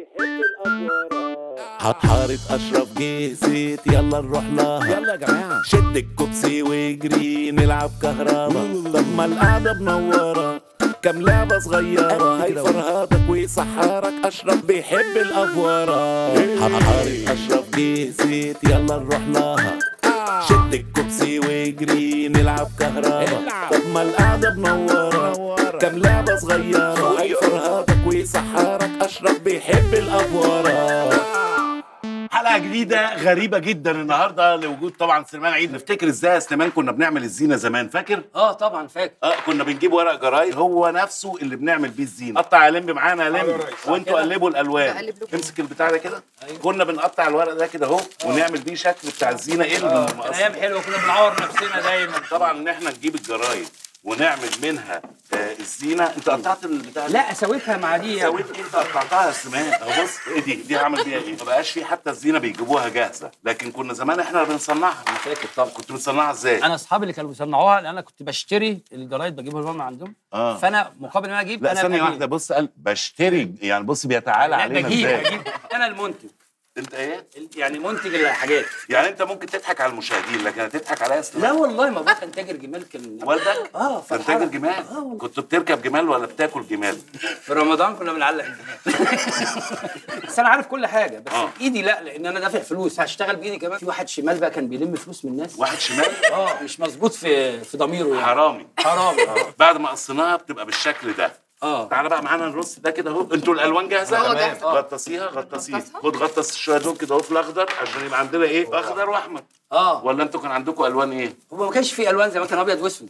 حارة أشرف جيزت يلا نروح لها يلا يا جماعه شد الكوبسي واجري نلعب كهربا طب ما القعدة منورة كام لعبة صغيرة هيفرهدك ويسحرك أشرف بيحب الأفورة حارة أشرف جيزت يلا نروح لها شد الكوبسي واجري نلعب كهربا العب. طب ما القعدة منورة منورة. كام لعبة صغيرة هيفرهدك ويسحرك أشرف بيحب الأفورة حلقه جديده غريبه جدا النهارده لوجود طبعا سليمان عيد نفتكر ازاي يا سليمان كنا بنعمل الزينه زمان فاكر اه طبعا فاكر اه كنا بنجيب ورق جرايد هو نفسه اللي بنعمل بيه الزينه قطع يا لمبي معانا يا لمبي وانتوا قلبوا الالوان بقلب لكم. امسك البتاع ده كده كنا بنقطع الورق ده كده اهو ونعمل بيه شكل بتاع الزينه ايه كان المقص ايام حلوه كنا بنعور نفسنا دايما طبعا ان احنا نجيب الجرايد ونعمل منها آه الزينه انت قطعت البتاع ده؟ لا سويتها مع دي يعني. سويت انت قطعتها يا سليمان اهو بص ايه دي دي هعمل بيها ايه ما بقاش في حتى الزينه بيجيبوها جاهزه لكن كنا زمان احنا اللي بنصنعها انا فاكر طبعا كنت بتصنعها ازاي انا اصحابي اللي كانوا بيصنعوها لان انا كنت بشتري الجرايد بجيبها لهم من عندهم آه. فانا مقابل ان انا اجيب لا انا ثانيه بجيب. واحده بص قال بشتري يعني بص بيتعالى لا علينا بجيب ازاي بجيب انا المنتج انت ايه يعني منتج الحاجات يعني انت ممكن تضحك على المشاهدين لكن هتضحك عليا يا لا سليمان والله ما ابويا كان تاجر جمال كان والدك اه كان فرحان. تاجر جمال اه والله. كنت بتركب جمال ولا بتاكل جمال في رمضان كنا بنعلق الجمال بس انا عارف كل حاجه بس آه. ايدي لا لان انا دافع فلوس هشتغل بايدي كمان في واحد شمال بقى كان بيلم فلوس من الناس واحد شمال اه مش مظبوط في في ضميره يعني حرامي حرام بعد ما قصيناها بتبقى بالشكل ده اه تعالى بقى معانا نرص ده كده اهو انتوا الالوان جاهزه اه، تمام جاهزة. غطسيها غطسيها غطسها. خد غطس شويه دول كده اهو في الاخضر عشان يبقى عندنا ايه اخضر واحمر اه ولا انتوا كان عندكم الوان ايه هو ما كانش فيه الوان زي ما كان ابيض واسود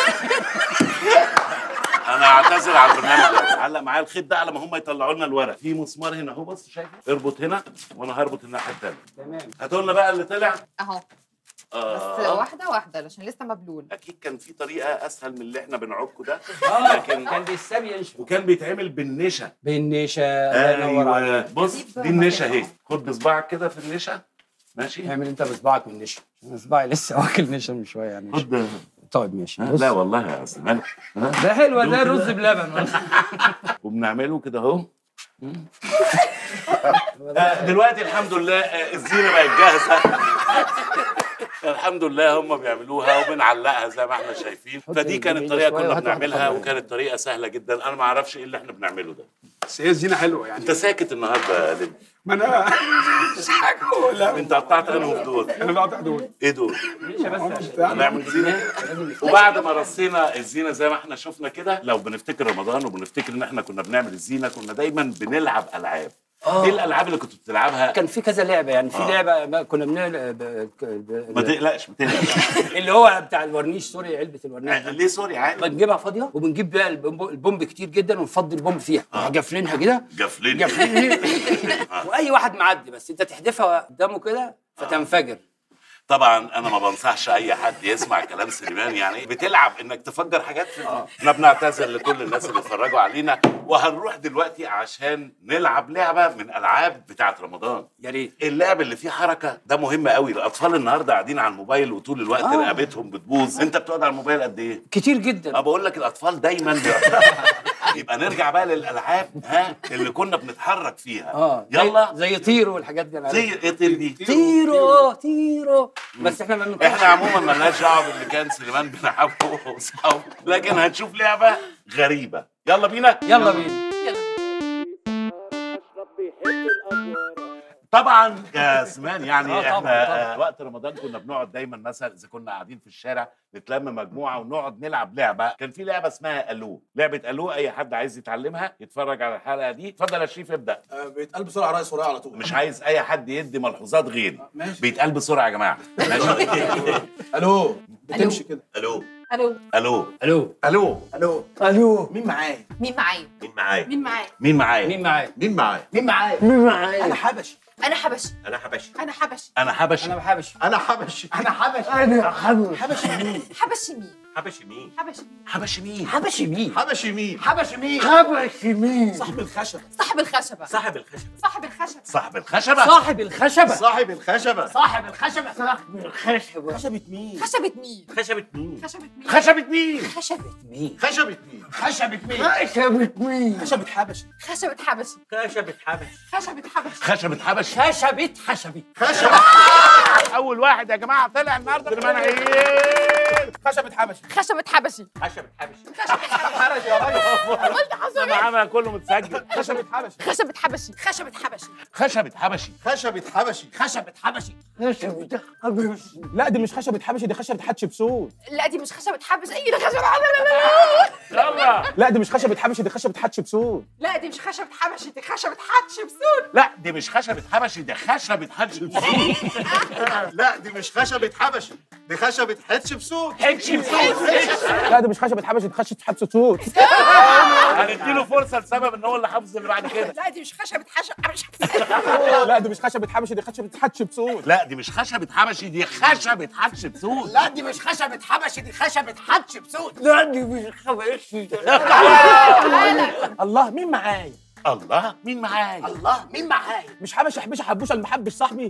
انا اعتذر على البرنامج ده علق معايا الخيط ده على ما هم يطلعوا لنا الورق في مسمار هنا اهو بص شايف اربط هنا وانا هربط الناحيه الثانيه تمام هاتوا لنا بقى اللي طلع اهو بس آه. واحده واحده عشان لسه مبلول اكيد كان في طريقه اسهل من اللي احنا بنعكه ده اه لكن كان بيستبي ينشف وكان بيتعمل بالنشا بالنشا الله ينور ايوه عليك بص دي النشا اهي خد بصبعك كده في النشا ماشي اعمل انت بصباعك من النشا انا صباعي لسه واكل نشا من شويه يعني مش- خد طيب ماشي بص. لا والله يا استاذ مالك ها؟ ده حلوه ده رز بلبن وبنعمله كده اهو آه، دلوقتي الحمد لله آه، الزينه بقت جاهزه الحمد لله هم بيعملوها وبنعلقها زي ما احنا شايفين فدي كانت جميلة طريقه شوية كنا وهات واحدة بنعملها كمان. وكانت طريقه سهله جدا انا ما اعرفش ايه اللي احنا بنعمله ده بس هي الزينه حلوه يعني انت ساكت النهارده يا ليلى. ما انا مش حاجه ولا انت قطعت انهم في دول انا بقطع دول ايه دول نشا بس هنعمل زينه وبعد ما رصينا الزينه زي ما احنا شفنا كده لو بنفتكر رمضان وبنفتكر ان احنا كنا بنعمل الزينه كنا دايما بنلعب العاب ايه الالعاب اللي كنت بتلعبها كان في كذا لعبه يعني في آه. لعبه ما كنا بنلعب ب- ب- ما تقلقش ما تقلقش اللي هو بتاع الورنيش سوري علبه الورنيش دي. ليه سوري عادي بنجيبها فاضيه وبنجيب بقى البومب, البومب كتير جدا ونفضي البومب فيها جافلينها كده جفلين جافلين واي واحد معدي بس انت تحدفها قدامه كده فتنفجر طبعا انا ما بنصحش اي حد يسمع كلام سليمان يعني بتلعب انك تفجر حاجات في احنا بنعتذر لكل الناس اللي اتفرجوا علينا وهنروح دلوقتي عشان نلعب لعبه من العاب بتاعه رمضان يا ريت اللعب اللي فيه حركه ده مهم قوي الاطفال النهارده قاعدين على الموبايل وطول الوقت آه. رقبتهم بتبوظ انت بتقعد على الموبايل قد ايه كتير جدا انا بقول لك الاطفال دايما يبقى نرجع بقى للالعاب ها اللي كنا بنتحرك فيها اه زي- يلا زي طيرو والحاجات دي أنا زي عارفها. ايه طير دي طيرو طيرو بس احنا ما بنكونش احنا عموما مالناش دعوه باللي كان سليمان بيلعبه هو واصحابه لكن هنشوف لعبه غريبه يلا بينا يلا بينا طبعا يا سمان يعني آه، طبعاً، احنا طبعاً. آه، وقت رمضان كنا بنقعد دايما مثلا اذا كنا قاعدين في الشارع نتلم مجموعه ونقعد نلعب لعبه كان في لعبه اسمها الو لعبه الو اي حد عايز يتعلمها يتفرج على الحلقه دي اتفضل يا شريف ابدا بيتقال بسرعه رئيس ورايا على طول مش عايز اي حد يدي ملحوظات غيري ماشي. بيتقال بسرعه يا جماعه ماشي الو بتمشي كده الو الو الو الو الو الو الو مين معايا مين معايا مين معايا مين معايا مين معايا مين معايا مين معايا مين معايا مين معايا انا حبشي انا حبشي انا حبشي انا حبشي انا حبشي انا بحبش انا حبشي انا حبشي انا حبش حبشي مين حبشي مين حبشي مين حبشي مين حبشي مين حبشي مين حبشي مين حبشي مين حبشي مين صاحب الخشبه صاحب الخشبه صاحب الخشبه صاحب الخشبه صاحب الخشبه صاحب الخشبه صاحب الخشبه صاحب الخشبه صاحب الخشبه خشبة مين خشبة مين خشبة مين خشبة مين خشبة مين خشبة مين خشبة مين خشبة مين؟ خشبة مين؟ خشبة حبشي خشبة حبشي خشبة حبش خشبة حبشي خشبة حبش خشبة خشبي خشبة اول واحد يا جماعه طلع النهارده سليمان عيد خشبة حبشي خشبة حبشي خشبة حبش حرج يا راجل قلت حصل معانا كله متسجل خشبة حبشي خشبة حبشي خشبة حبشي خشبة حبشي خشبة حبشي خشبة حبشي خشبة حبش لا دي مش خشبة حبشي دي خشبة حتشبسوت لا دي مش خشبة حبشي اي ده خشبة يلا لا دي مش خشبة حبشي دي خشبة حتشبسوت لا دي مش خشبة حبشي دي خشبة حتشبسوت لا دي مش خشبة حبشي دي خشبة حبشي لا دي مش خشبة حبشي دي خشبة حتشبسوت لا دي مش خشبة حبشي دي خشبة حتشبسوت هنديله فرصه لسبب ان هو اللي حافظ اللي بعد كده لا دي مش خشبة حبشي لا دي مش خشبة حبشي دي خشبة حتشبسوت لا دي مش خشبة حبشي دي خشبة حتشبسوت لا دي مش خشبة حبشي دي خشبة حتشبسوت لا دي مش خشبة الله مين معايا الله مين معايا الله مين معايا؟ مش حبشي حبشي حبوشه المحبش صاحبي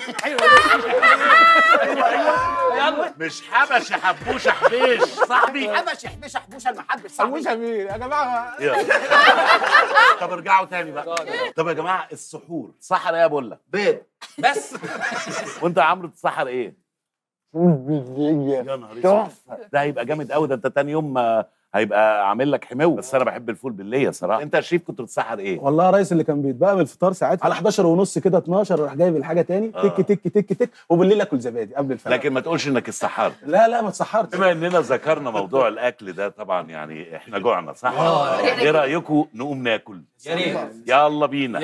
مش حبشي حبوشه حبيش صاحبي حبش حبش حبوش المحبش صاحبي حبوشه مين يا جماعه يلا. طب ارجعوا تاني بقى طب يا جماعه السحور سحر ايه يا بولا بيض بس وانت يا عمرو تسحر ايه يا نهار اسود ده هيبقى جامد قوي ده انت تاني يوم آه، هيبقى عامل لك حمو بس انا بحب الفول بالليه صراحه انت يا شريف كنت بتسحر ايه والله يا ريس اللي كان بيتبقى من الفطار ساعات على 11 ونص كده 12 راح جايب الحاجه تاني آه. تك تك تك تك وبالليل اكل زبادي قبل الفجر لكن ما تقولش انك اتسحرت لا لا ما اتسحرتش بما اننا ذكرنا موضوع الاكل ده طبعا يعني احنا جوعنا صح ايه رايكم نقوم ناكل يا ريت يلا بينا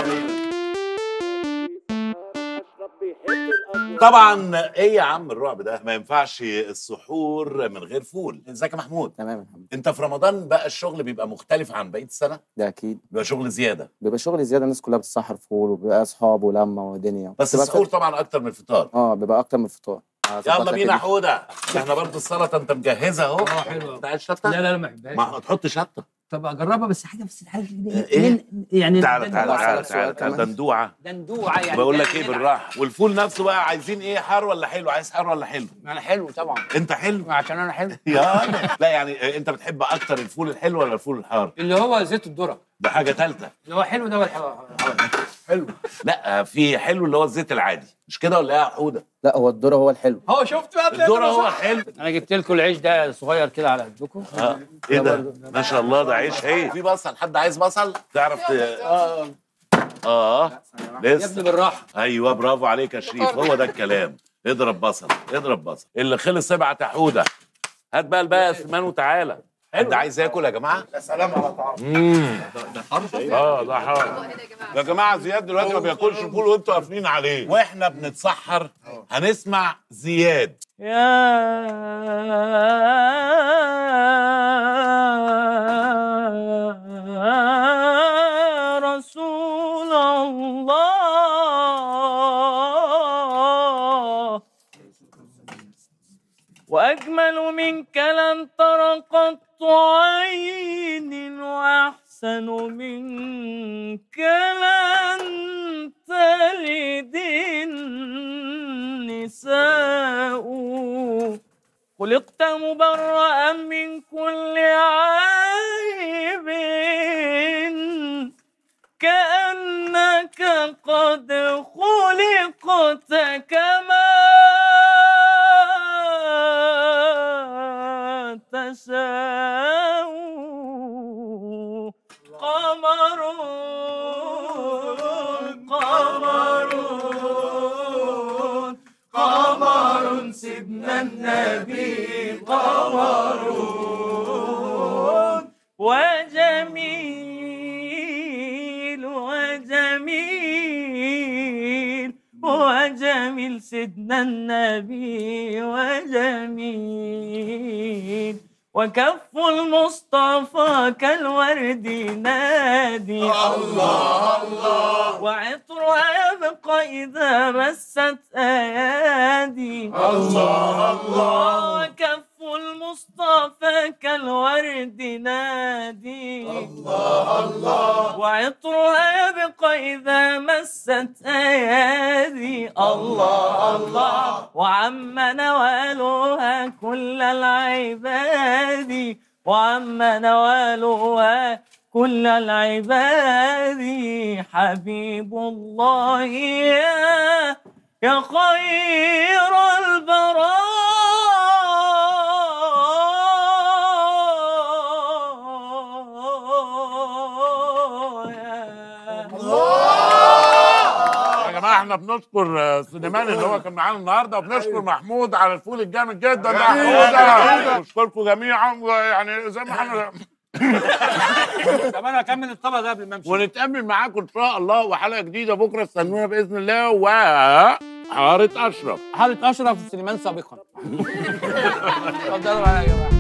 طبعا ايه يا عم الرعب ده ما ينفعش السحور من غير فول ازيك يا محمود تمام الحمد انت في رمضان بقى الشغل بيبقى مختلف عن بقيه السنه ده اكيد بيبقى شغل زياده بيبقى شغل زياده الناس كلها بتسحر فول وبيبقى اصحاب ولمه ودنيا بس بتبقى السحور فت- طبعا اكتر من الفطار اه بيبقى اكتر من الفطار هظبط يلا لك بينا دي. حوده احنا برضه السلطه انت مجهزها اهو اه حلوه انت عايز شطه لا لا لا ما بحبهاش ما تحط شطه طب اجربها بس حاجه بس حاجه كده إيه؟ من- يعني تعالى تعالى أسألك تعالى سؤال تعالى تعالى كمان. دندوعه دندوعه يعني بقول ده لك ايه نلعب. بالراحه والفول نفسه بقى عايزين ايه حار ولا حلو عايز حار ولا حلو انا حلو طبعا انت حلو عشان انا حلو يا لا يعني انت بتحب اكتر الفول الحلو ولا الفول الحار اللي هو زيت الذره ده حاجه ثالثه اللي هو حلو ده ولا حلو حلو لا في حلو اللي هو الزيت العادي مش كده ولا ايه يا حوده لا هو الذره هو الحلو هو شفت بقى الذره هو الحلو انا جبت لكم العيش ده صغير كده على قدكم اه ايه ده ما شاء الله ده عيش هي في بصل حد عايز بصل تعرف ت... اه اه يا ابني لسه بالراحه ايوه برافو عليك يا شريف هو ده الكلام اضرب بصل اضرب بصل اللي خلص ابعت يا حوده هات بقى الباقي يا سليمان وتعالى حد عايز ياكل يا جماعه يا سلام على طعم اه ده حار يا جماعه زياد دلوقتي ما بياكلش فول وانتوا قافلين عليه واحنا بنتسحر هنسمع زياد يا رسول الله وأجمل منك لن تر قط عين وأحسن منك لن تلد النساء خلقت مبرأ من كل عيب كأنك قد خلقت كما تشاء قمر قمر قمر سيدنا النبي قمر وجميل وجميل وجميل سيدنا النبي وجميل وكف المصطفى كالورد نادي الله الله وعطرها يبقى إذا مست أيادي الله الله وكف المصطفى كالورد نادي الله الله وعطرها يبقى إذا مست أيادي الله الله وعم نوالها كل العباد وأما نوالها كل العباد حبيب الله يا يا خير البرايا يا جماعه احنا بنشكر آه، سليمان اللي هو كان معانا النهارده وبنشكر محمود على الفول الجامد جدا ده حموده بنشكركم جميعا ويعني زي ما احنا طب انا اكمل الطبق ده قبل ما امشي ونتقابل معاكم ان شاء الله وحلقه جديده بكره استنونا باذن الله و حاره اشرف حالة اشرف سليمان سابقا اتفضلوا معايا يا جماعه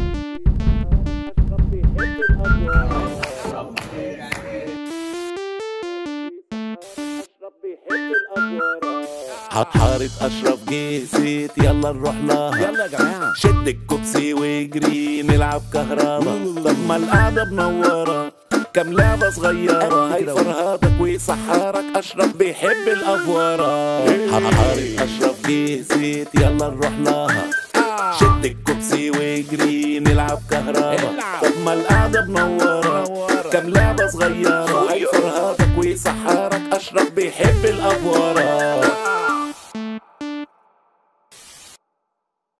حارة أشرف جيسيت يلا نروح لها يلا يا جماعة شد الكوبسي واجري نلعب كهربا طب ما القعدة منورة كام لعبة صغيرة هيفرهدك ويسحرك أشرف بيحب الأفورة حارة أشرف جيسيت يلا نروح لها شد الكوبسي واجري نلعب كهربا طب ما القعدة منورة كام لعبة صغيرة هيفرهدك ويسحرك أشرف بيحب الأفورة